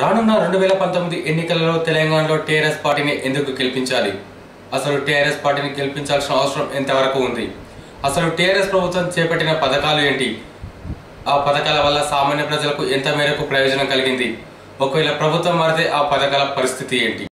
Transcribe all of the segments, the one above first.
రానున్న రెండు వేల పంతొమ్మిది ఎన్నికలలో తెలంగాణలో టీఆర్ఎస్ పార్టీని ఎందుకు గెలిపించాలి అసలు టీఆర్ఎస్ పార్టీని గెలిపించాల్సిన అవసరం ఎంతవరకు ఉంది అసలు టీఆర్ఎస్ ప్రభుత్వం చేపట్టిన పథకాలు ఏంటి ఆ పథకాల వల్ల సామాన్య ప్రజలకు ఎంత మేరకు ప్రయోజనం కలిగింది ఒకవేళ ప్రభుత్వం మారితే ఆ పథకాల పరిస్థితి ఏంటి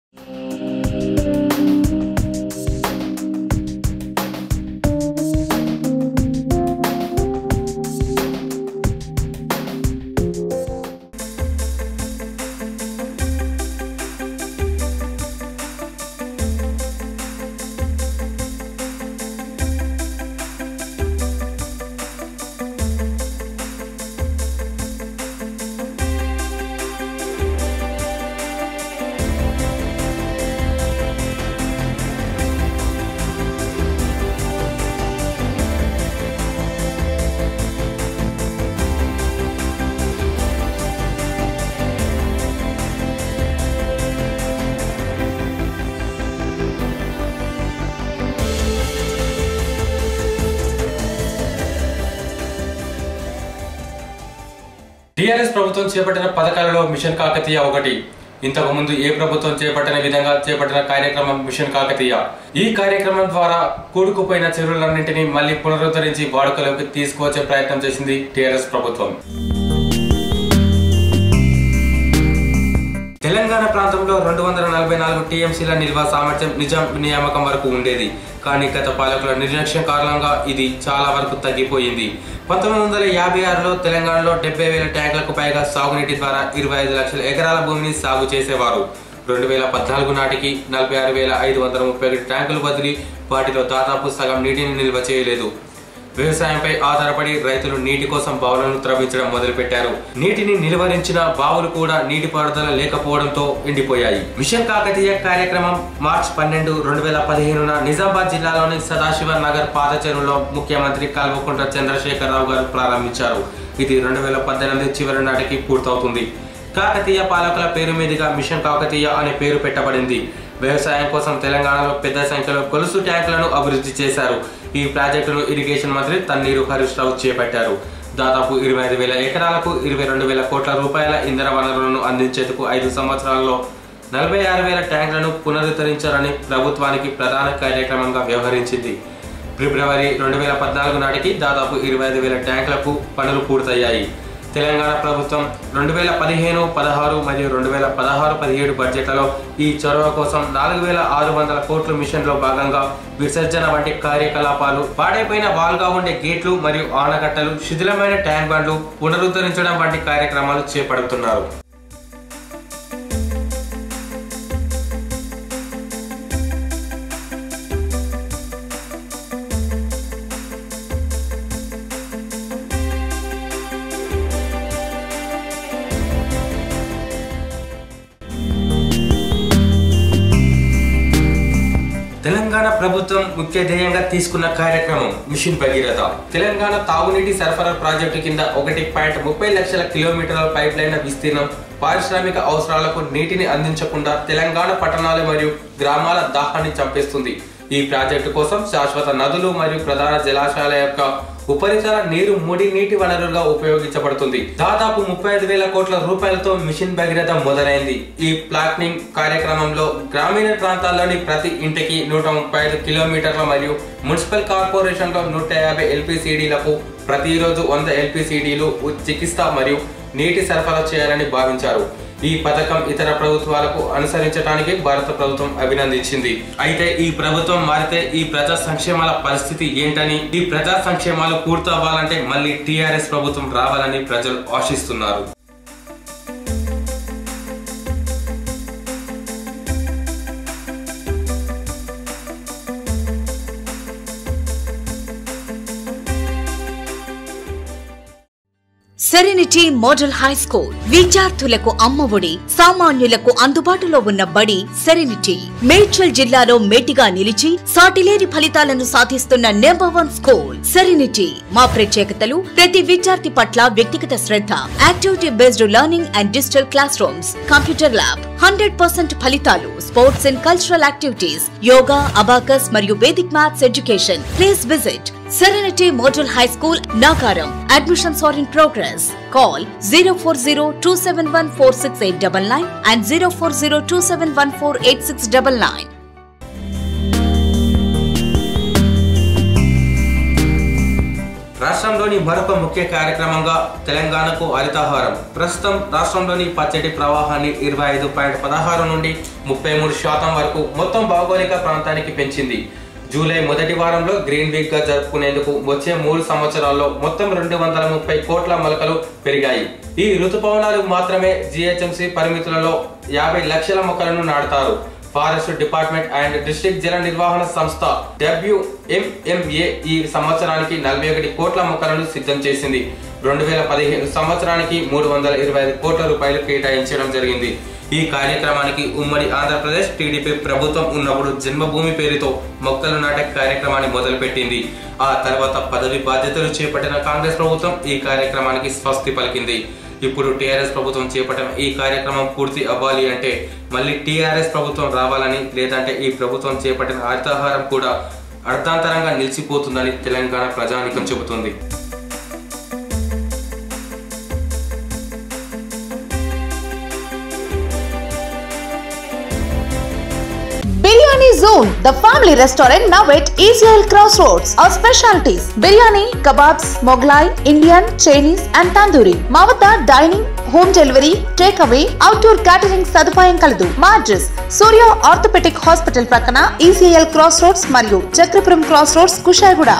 టీఆర్ఎస్ ప్రభుత్వం చేపట్టిన పథకాలలో మిషన్ కాకతీయ ఒకటి ఇంతకు ముందు ఏ ప్రభుత్వం చేపట్టిన విధంగా చేపట్టిన కార్యక్రమం మిషన్ కాకతీయ ఈ కార్యక్రమం ద్వారా కూడుకుపోయిన చెరువులన్నింటినీ మళ్ళీ పునరుద్ధరించి వాడుకలోకి తీసుకువచ్చే ప్రయత్నం చేసింది టీఆర్ఎస్ ప్రభుత్వం తెలంగాణ ప్రాంతంలో రెండు వందల నలభై నాలుగు టీఎంసీల నిల్వ సామర్థ్యం నిజాం నియామకం వరకు ఉండేది కానీ గత పాలకుల నిర్లక్ష్యం కారణంగా ఇది చాలా వరకు తగ్గిపోయింది పంతొమ్మిది వందల యాభై ఆరులో తెలంగాణలో డెబ్బై వేల ట్యాంకులకు పైగా సాగునీటి ద్వారా ఇరవై ఐదు లక్షల ఎకరాల భూమిని సాగు చేసేవారు రెండు వేల పద్నాలుగు నాటికి నలభై ఆరు వేల ఐదు వందల ముప్పై ఒకటి ట్యాంకులు బదిలీ వాటిలో దాదాపు సగం నీటిని నిల్వ చేయలేదు వ్యవసాయంపై ఆధారపడి రైతులు నీటి కోసం బావులను త్రవ్వించడం మొదలుపెట్టారు నీటిని నిలువరించిన బావులు కూడా నీటిపారుదల లేకపోవడంతో ఎండిపోయాయి మిషన్ కాకతీయ కార్యక్రమం మార్చ్ పన్నెండు రెండు వేల పదిహేనున నిజామాబాద్ జిల్లాలోని సదాశివ నగర్ పాత చెరువులో ముఖ్యమంత్రి కల్వకుంట్ల చంద్రశేఖరరావు గారు ప్రారంభించారు ఇది రెండు వేల పద్దెనిమిది చివరి నాటికి పూర్తవుతుంది కాకతీయ పాలకుల పేరు మీదుగా మిషన్ కాకతీయ అనే పేరు పెట్టబడింది వ్యవసాయం కోసం తెలంగాణలో పెద్ద సంఖ్యలో గొలుసు ట్యాంకులను అభివృద్ధి చేశారు ఈ ప్రాజెక్టును ఇరిగేషన్ మంత్రి తన్నీరు హరీష్ రావు చేపట్టారు దాదాపు ఇరవై ఐదు వేల ఎకరాలకు ఇరవై రెండు వేల కోట్ల రూపాయల ఇంధన వనరులను అందించేందుకు ఐదు సంవత్సరాల్లో నలభై ఆరు వేల ట్యాంకులను పునరుద్ధరించాలని ప్రభుత్వానికి ప్రధాన కార్యక్రమంగా వ్యవహరించింది ఫిబ్రవరి రెండు వేల పద్నాలుగు నాటికి దాదాపు ఇరవై ఐదు వేల ట్యాంకులకు పనులు పూర్తయ్యాయి తెలంగాణ ప్రభుత్వం రెండు వేల పదిహేను పదహారు మరియు రెండు వేల పదహారు పదిహేడు బడ్జెట్లలో ఈ చొరవ కోసం నాలుగు వేల ఆరు వందల కోట్ల మిషన్లో భాగంగా విసర్జన వంటి కార్యకలాపాలు పాడైపోయిన వాల్గా ఉండే గేట్లు మరియు ఆనకట్టలు శిథిలమైన ట్యాంక్ బండ్లు పునరుద్ధరించడం వంటి కార్యక్రమాలు చేపడుతున్నారు తెలంగాణ ప్రభుత్వం ముఖ్య ధ్యేయంగా తీసుకున్న కార్యక్రమం మిషన్ భగీరథ తెలంగాణ తాగునీటి సరఫరా ప్రాజెక్టు కింద ఒకటి పాయింట్ ముప్పై లక్షల కిలోమీటర్ల పైప్ లైన్ విస్తీర్ణం పారిశ్రామిక అవసరాలకు నీటిని అందించకుండా తెలంగాణ పట్టణాలు మరియు గ్రామాల దాహాన్ని చంపేస్తుంది ఈ ప్రాజెక్టు కోసం శాశ్వత నదులు మరియు ప్రధాన జలాశయాల యొక్క ఉపరితల నీరు ముడి నీటి వనరుగా ఉపయోగించబడుతుంది దాదాపు ముప్పై ఐదు వేల కోట్ల రూపాయలతో మిషన్ భగీరథ మొదలైంది ఈ ప్లాట్నింగ్ కార్యక్రమంలో గ్రామీణ ప్రాంతాల్లోని ప్రతి ఇంటికి నూట ముప్పై ఐదు కిలోమీటర్ల మరియు మున్సిపల్ కార్పొరేషన్లో నూట యాభై ఎల్పిసిడీలకు ప్రతిరోజు వంద ఎల్పిసిడీలు చికిత్స మరియు నీటి సరఫరా చేయాలని భావించారు ఈ పథకం ఇతర ప్రభుత్వాలకు అనుసరించడానికి భారత ప్రభుత్వం అభినందించింది అయితే ఈ ప్రభుత్వం మారితే ఈ ప్రజా సంక్షేమాల పరిస్థితి ఏంటని ఈ ప్రజా సంక్షేమాలు పూర్తి అవ్వాలంటే మళ్ళీ టీఆర్ఎస్ ప్రభుత్వం రావాలని ప్రజలు ఆశిస్తున్నారు సెరెనిటీ మోడల్ హై స్కూల్ విద్యార్థులకు అమ్మఒడి సామాన్యులకు అందుబాటులో ఉన్న బడి సెరెనిటీ మేడ్చల్ జిల్లాలో మేటిగా నిలిచి సాటిలేని ఫలితాలను సాధిస్తున్న నెంబర్ వన్ స్కూల్ సెరెనిటీ మా ప్రత్యేకతలు ప్రతి విద్యార్థి పట్ల వ్యక్తిగత శ్రద్ధ activity based learning and digital class rooms computer lab hundred percent ఫలితాలు sports and cultural activities yoga abacus మరియు Vedic maths education please visit Serenity Model High School, Nagaram. Admissions are in progress. Call 040-271-46899 and 040-271-48699. రాష్ట్రంలోని మరొక ముఖ్య కార్యక్రమంగా తెలంగాణకు హరితహారం ప్రస్తుతం రాష్ట్రంలోని పచ్చటి ప్రవాహాన్ని ఇరవై ఐదు పాయింట్ పదహారు నుండి ముప్పై మూడు శాతం వరకు మొత్తం భౌగోళిక ప్రాంతానికి పెంచింది జూలై మొదటి వారంలో గ్రీన్ వీక్ గా జరుపుకునేందుకు వచ్చే మూడు సంవత్సరాల్లో మొత్తం రెండు వందల ముప్పై కోట్ల మొలకలు పెరిగాయి ఈ రుతుపవనాలు మాత్రమే జిహెచ్ఎంసి పరిమితులలో యాభై లక్షల మొక్కలను నాటుతారు ఫారెస్ట్ డిపార్ట్మెంట్ అండ్ డిస్ట్రిక్ట్ జల నిర్వహణ సంస్థ డబ్ల్యూఎంఎంఏ ఈ సంవత్సరానికి నలభై ఒకటి కోట్ల మొక్కలను సిద్ధం చేసింది రెండు వేల పదిహేను సంవత్సరానికి మూడు వందల ఇరవై ఐదు కోట్ల రూపాయలు కేటాయించడం జరిగింది ఈ కార్యక్రమానికి ఉమ్మడి ఆంధ్రప్రదేశ్ టీడీపీ ప్రభుత్వం ఉన్నప్పుడు జన్మభూమి పేరుతో మొక్కలు నాటే కార్యక్రమాన్ని మొదలుపెట్టింది ఆ తర్వాత పదవి బాధ్యతలు చేపట్టిన కాంగ్రెస్ ప్రభుత్వం ఈ కార్యక్రమానికి స్వస్తి పలికింది ఇప్పుడు టీఆర్ఎస్ ప్రభుత్వం చేపట్టిన ఈ కార్యక్రమం పూర్తి అవ్వాలి అంటే మళ్ళీ టీఆర్ఎస్ ప్రభుత్వం రావాలని లేదంటే ఈ ప్రభుత్వం చేపట్టిన హరితహారం కూడా అర్థాంతరంగా నిలిచిపోతుందని తెలంగాణ ప్రజానికం చెబుతుంది biryani zone the family restaurant now at ఈజ్రాయల్ cross roads our specialities biryani kebabs Mughlai Indian Chinese and tandoori మా వద్ద dining home delivery take away outdoor catering సదుపాయం కలదు మా అడ్రస్ సూర్య ఆర్థోపెటిక్ హాస్పిటల్ ప్రక్కన ఈసీఎల్ క్రాస్ రోడ్స్ మరియు Chakrapuram cross roads Kushaiguda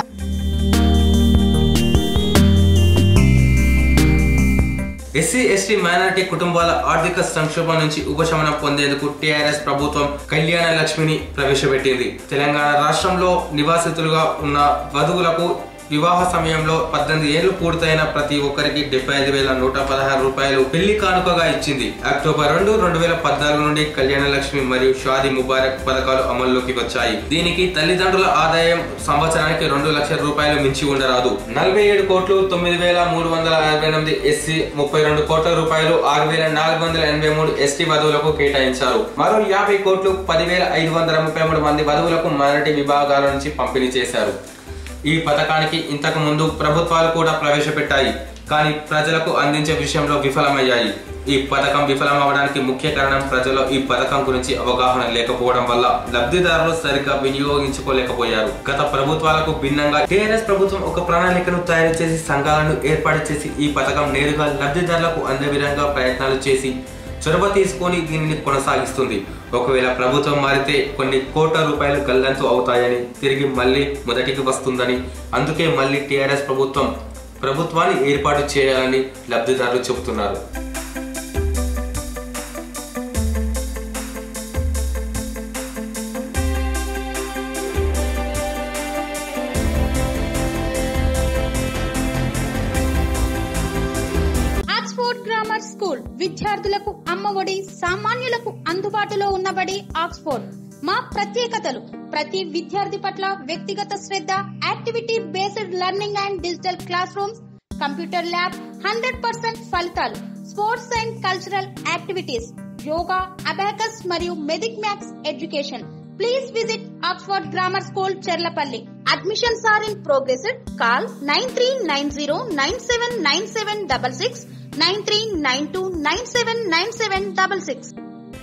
SC ST minority కుటుంబాల ఆర్థిక సంక్షోభం నుంచి ఉపశమనం పొందేందుకు టీఆర్ఎస్ ప్రభుత్వం కళ్యాణ లక్ష్మిని ప్రవేశపెట్టింది తెలంగాణ రాష్ట్రంలో నివాసితులుగా ఉన్న వధువులకు వివాహ సమయంలో పద్దెనిమిది ఏళ్లు పూర్తయిన ప్రతి ఒక్కరికి డెబ్బై ఐదు వేల నూట పదహారు రూపాయలు పెళ్లి కానుకగా ఇచ్చింది అక్టోబర్ రెండు రెండు వేల పద్నాలుగు నుండి కళ్యాణ లక్ష్మి మరియు షాది ముబారక్ పథకాలు అమల్లోకి వచ్చాయి దీనికి తల్లిదండ్రుల ఆదాయం సంవత్సరానికి రెండు లక్షల రూపాయలు మించి ఉండరాదు నలభై ఏడు కోట్లు తొమ్మిది వేల మూడు వందల అరవై ఎనిమిది ఎస్సీ ముప్పై రెండు కోట్ల రూపాయలు ఆరు వేల నాలుగు వందల ఎనభై మూడు ఎస్టీ వధువులకు కేటాయించారు మరో యాభై కోట్లు పదివేల ఐదు వందల ముప్పై మూడు మంది వధువులకు మైనారిటీ విభాగాల నుంచి పంపిణీ చేశారు ఈ పథకానికి ఇంతకు ముందు ప్రభుత్వాలు కూడా ప్రవేశపెట్టాయి కానీ ప్రజలకు అందించే విషయంలో విఫలమయ్యాయి ఈ పథకం విఫలమవడానికి ముఖ్య కారణం ప్రజల్లో ఈ పథకం గురించి అవగాహన లేకపోవడం వల్ల లబ్ధిదారులు సరిగ్గా వినియోగించుకోలేకపోయారు గత ప్రభుత్వాలకు భిన్నంగా టీఆర్ఎస్ ప్రభుత్వం ఒక ప్రణాళికను తయారు చేసి సంఘాలను ఏర్పాటు చేసి ఈ పథకం నేరుగా లబ్ధిదారులకు అందే విధంగా ప్రయత్నాలు చేసి చొరవ తీసుకొని దీనిని కొనసాగిస్తుంది ఒకవేళ ప్రభుత్వం మారితే కొన్ని కోట్ల రూపాయలు గల్లంతు అవుతాయని తిరిగి మళ్ళీ మొదటికి వస్తుందని అందుకే మళ్ళీ టీఆర్ఎస్ ప్రభుత్వం ప్రభుత్వాన్ని ఏర్పాటు చేయాలని లబ్ధిదారులు చెబుతున్నారు ఆక్స్ఫోర్డ్ గ్రామర్ స్కూల్ విద్యార్థులకు అమ్మఒడి సామాన్యులకు అందుబాటులో ఉన్నబడి ఆక్స్ఫోర్డ్ మా ప్రత్యేకతలు ప్రతి విద్యార్థి పట్ల వ్యక్తిగత శ్రద్ధ activity based learning and digital class rooms computer lab hundred percent ఫలితాలు sports and cultural activities yoga abacus మరియు మెదిక్ maths education please visit Oxford grammar school Cherlapally admissions are in progress call nine three nine zero nine seven nine seven double six nine three nine two nine seven nine seven double six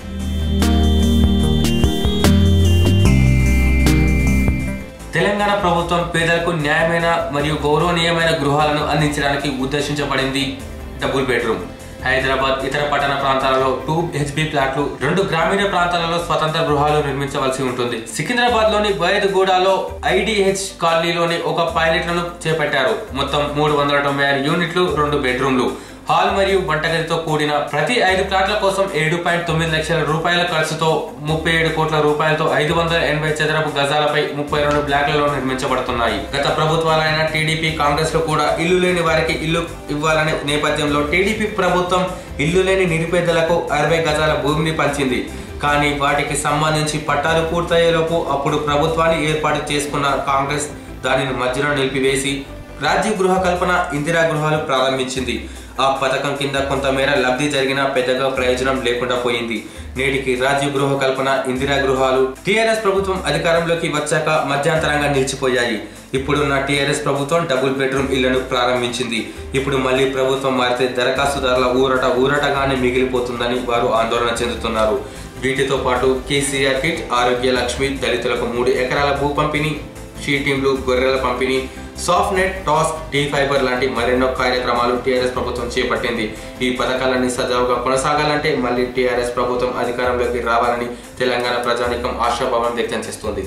Telangana ప్రభుత్వం పేదలకు న్యాయమైన మరియు గౌరవనీయమైన గృహాలను అందించడానికి ఉద్దేశించబడింది double bedroom Hyderabad ఇతర పట్టణ ప్రాంతాలలో టూ హెచ్పి ఫ్లాట్లు రెండు గ్రామీణ ప్రాంతాలలో స్వతంత్ర గృహాలు నిర్మించవలసి ఉంటుంది సికింద్రాబాద్ లోని బయద్గూడలో ఐడిహెచ్ కాలనీలోని ఒక పైలట్లను చేపట్టారు మొత్తం మూడు వందల తొంభై ఆరు యూనిట్లు రెండు బెడ్రూమ్లు హాల్ మరియు వంటగదితో కూడిన ప్రతి ఐదు ప్లాట్ల కోసం ఏడు పాయింట్ తొమ్మిది లక్షల రూపాయల ఖర్చుతో ముప్పై ఏడు కోట్ల రూపాయలతో ఐదు వందల ఎనభై చదరపు గజాలపై ముప్పై రెండు బ్లాక్లలో నిర్మించబడుతున్నాయి గత ప్రభుత్వాలైన టీడీపీ కాంగ్రెస్ లో కూడా ఇల్లు లేని వారికి ఇల్లు ఇవ్వాలనే నేపథ్యంలో టీడీపీ ప్రభుత్వం ఇల్లు లేని నిరుపేదలకు అరవై గజాల భూమిని పంచింది కానీ వాటికి సంబంధించి పట్టాలు పూర్తయ్యేలోపు అప్పుడు ప్రభుత్వాన్ని ఏర్పాటు చేసుకున్న కాంగ్రెస్ దానిని మధ్యలో నిలిపివేసి రాజ్య గృహ కల్పన ఇందిరా గృహాలు ప్రారంభించింది ఆ పథకం కింద కొంతమేర లబ్ధి జరిగినా పెద్దగా ప్రయోజనం లేకుండా పోయింది నేటికి రాజీవ్ గృహ కల్పన ఇందిరా గృహాలు టీఆర్ఎస్ ప్రభుత్వం అధికారంలోకి వచ్చాక మధ్యాంతరంగా నిలిచిపోయాయి ఇప్పుడున్న టీఆర్ఎస్ ప్రభుత్వం డబుల్ బెడ్రూమ్ ఇళ్లను ప్రారంభించింది ఇప్పుడు మళ్ళీ ప్రభుత్వం మారితే దరఖాస్తుదారుల ఊరట ఊరటగానే మిగిలిపోతుందని వారు ఆందోళన చెందుతున్నారు వీటితో పాటు కేసీఆర్ కిట్ ఆరోగ్య లక్ష్మి దళితులకు మూడు ఎకరాల భూ పంపిణీ షీటింగ్లు గొర్రెల పంపిణీ soft net task T fibre లాంటి మరెన్నో కార్యక్రమాలు టీఆర్ఎస్ ప్రభుత్వం చేపట్టింది ఈ పథకాలన్నీ సజావుగా కొనసాగాలంటే మళ్ళీ టీఆర్ఎస్ ప్రభుత్వం అధికారంలోకి రావాలని తెలంగాణ ప్రజానికం ఆశాభావం వ్యక్తం చేస్తోంది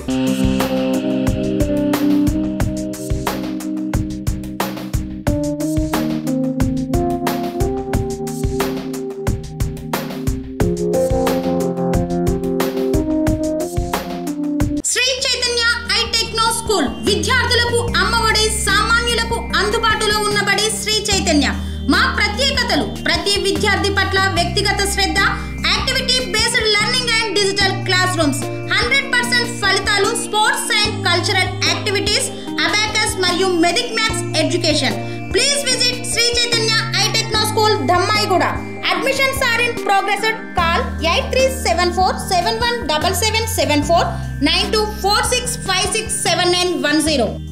Shri Chaitanya I techno school విద్యార్థులకు అమ్మఒడి సామాన్యులకు అందుబాటులో ఉన్నబడి శ్రీ చైతన్య మా ప్రత్యేకతలు ప్రతి విద్యార్థి పట్ల వ్యక్తిగత శ్రద్ధ activity based learning and digital class classrooms hundred percent ఫలితాలు sports and cultural activities abacus మరియు మెదిక్ maths education please visit Sri Chaitanya I techno school Dammaiguda admissions are in progress call eight three seven four seven one double seven seven four nine two four six five six seven nine one zero